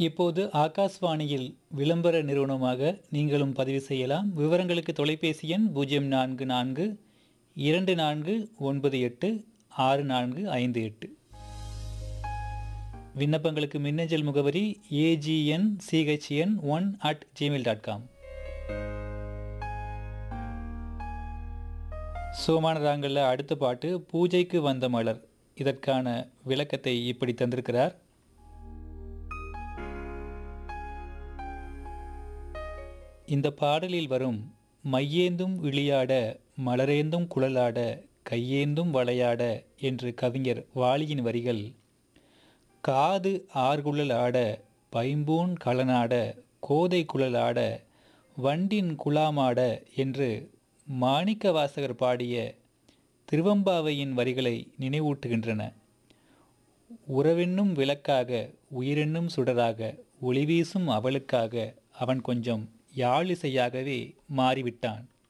இப்போது ஆகாஷ்வாணியில் விளம்பர நிறுவனமாக நீங்களும் பதிவு செய்யலாம் விவரங்களுக்கு தொலைபேசி எண் பூஜ்ஜியம் நான்கு நான்கு இரண்டு நான்கு ஒன்பது எட்டு ஆறு நான்கு ஐந்து எட்டு விண்ணப்பங்களுக்கு மின்னஞ்சல் முகவரி AGN CHN one at Gmail dot com சோமானதாங்களில் அடுத்த பாட்டு பூஜைக்கு வந்த மலர் இதற்கான விளக்கத்தை இப்படி தந்திருக்கிறார் இந்த பாடலில் வரும் மையேந்தும் விளையாட மலரேந்தும் குழலாட கையேந்தும் வளையாட என்று கவிஞர் வாலியின் வரிகள் காது ஆர்குழல் ஆட பைம்பூன் களனாட கோதை குழல் ஆட வண்டின் குலாமாட என்று மாணிக்க வாசகர் பாடிய திருவம்பாவையின் வரிகளை நினைவூட்டுகின்றன உறவென்னும் விளக்காக உயிரென்னும் சுடராக ஒளிவீசும் அவளுக்காக அவன் கொஞ்சம் யாழிசையாகவே மாறிவிட்டான்